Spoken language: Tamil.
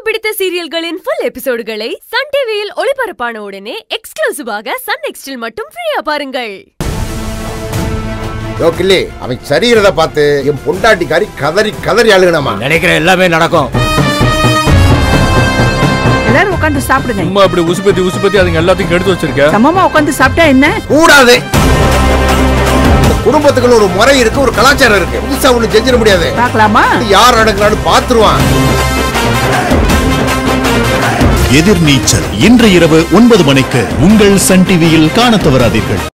பிடித்த சீரியல்களின் ஃபுல் எபிசோடுகளை சன் டிவியில் ஒளிபரப்பான உடனே எக்ஸ்க்ளூசிவாக சன் நெக்ஸ்டில் மட்டும் ஃப்ரீயா பாருங்கள் யோ கிள்ளி அவன் சரீரத்தை பார்த்து என் பொண்டாட்டிக்காரி கதறி கதறி அழுகணமா நினைக்கிற எல்லாமே நடக்கும் எல்லாரும் உட்காந்து சாப்பிடுங்க அம்மா அப்படி உசுப்பத்தி உசுப்பத்தி அதுங்க எல்லாத்தையும் கெடுத்து வச்சிருக்க சமமா உட்காந்து சாப்பிட்டா என்ன கூடாது குடும்பத்துக்குள்ள ஒரு முறை இருக்கு ஒரு கலாச்சாரம் இருக்கு புதுசா ஒண்ணு செஞ்சிட முடியாது பார்க்கலாமா இது யார் அடங்குறான்னு பாத்துருவான் எதிர்நீச்சல் இன்று இரவு ஒன்பது மணிக்கு உங்கள் சன் டிவியில் காணத் தவறாதீர்கள்